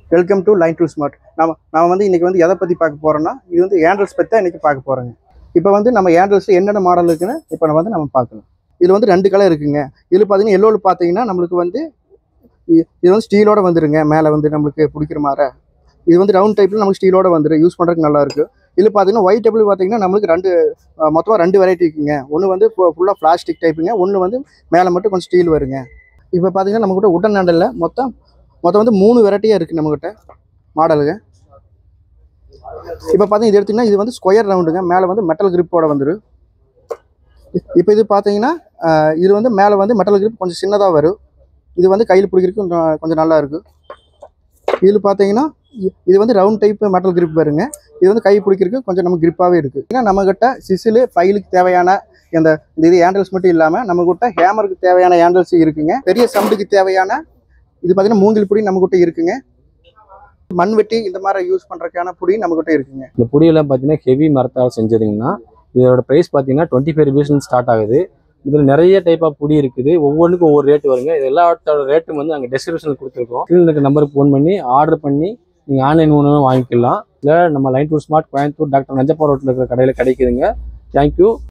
welcome to line to smart நம்ம நம்ம வந்து இன்னைக்கு வந்து எதை பற்றி பார்க்க போகிறோம்னா இது வந்து ஏண்டல்ஸ் பற்றி தான் இன்னைக்கு பார்க்க போகிறோங்க இப்போ வந்து நம்ம ஏண்டல்ஸ் என்னென்ன மாடல் இருக்குன்னு இப்போ நம்ம வந்து நம்ம பார்க்கலாம் இதில் வந்து ரெண்டு கலர் இருக்குங்க இதில் பார்த்தீங்கன்னா எல்லோவில் பார்த்தீங்கன்னா நம்மளுக்கு வந்து இ- இது வந்து ஸ்டீலோட வந்துருங்க மேலே வந்து நம்மளுக்கு பிடிக்கிற மாதிரி இது வந்து ரவுண்ட் டைப்பில் நமக்கு ஸ்டீலோட வந்துடும் யூஸ் பண்ணுறதுக்கு நல்லா இருக்கு இதில் பார்த்தீங்கன்னா ஒயிட் டேபிள் பார்த்தீங்கன்னா நம்மளுக்கு ரெண்டு மொத்தமாக ரெண்டு வெரைட்டி இருக்குங்க ஒன்று வந்து ஃபுல்லாக பிளாஸ்டிக் டைப்புங்க ஒன்று வந்து மேலே மட்டும் கொஞ்சம் ஸ்டீல் வருங்க இப்போ பார்த்தீங்கன்னா நம்மக்கிட்ட உடன் ஹேண்டலில் மொத்தம் மொத்தம் வந்து மூணு வெரைட்டியாக இருக்குது நம்மக்கிட்ட மாடலுங்க இப்போ பார்த்தீங்கன்னா இது எடுத்திங்கன்னா இது வந்து ஸ்கொயர் ரவுண்டுங்க மேலே வந்து மெட்டல் கிரிப்போட வந்துடும் இப்போ இது பார்த்தீங்கன்னா ஆஹ், இது வந்து மேலே வந்து மெட்டல் கிரிப் கொஞ்சம் சின்னதாக வரும் இது வந்து கையில் பிடிக்கிறதுக்கு கொஞ்சம் கொஞ்சம் நல்லா இருக்கும் இதில் பார்த்தீங்கன்னா இ- இது வந்து ரவுண்ட் டைப் மெட்டல் கிரிப் வருங்க இது வந்து கை பிடிக்கிறதுக்கு கொஞ்சம் நம்ம கிரிப்பாகவே இருக்குது ஏன்னா நம்மக்கிட்ட சிசிலு ஃபைலுக்கு தேவையான இந்த இந்த இது ஹேண்டில்ஸ் மட்டும் இல்லாமல் நம்மக்கிட்ட ஹேமருக்கு தேவையான ஹேண்டில்ஸ் இருக்குங்க பெரிய சம்புக்கு தேவையான இது பார்த்தீங்கன்னா மூங்கில் பொடி நம்மக்கிட்ட இருக்குங்க மண்வெட்டி இந்த மாதிரி யூஸ் பண்ணுறதுக்கான பொடி நம்மக்கிட்ட இருக்குங்க இந்த பொடியெல்லாம் பார்த்தீங்கன்னா ஹெவி மரத்தால் செஞ்சதுங்கன்னா இதோட ப்ரைஸ் பார்த்தீங்கன்னா டுவெண்ட்டி ஃபைவ் ருபீஸ்னு ஸ்டார்ட் ஆகுது இதில் நிறைய டைப் ஆஃப் பொடி இருக்குது ஒவ்வொன்றுக்கும் ஒவ்வொரு ரேட் வருங்க இது எல்லாத்தோட ரேட்டும் வந்து நாங்கள் டிஸ்கிரிப்ஷனில் கொடுத்துருக்கோம் கீழே இருக்க நம்பருக்கு ஃபோன் பண்ணி ஆர்டர் பண்ணி நீங்கள் ஆன்லைன் மூலமாக வாங்கிக்கலாம் இல்லை நம்ம line to smart Coimbatore doctor Nanjappa ரோட்டில் இருக்கிற கடையில் கிடைக்குதுங்க தேங்க்யூ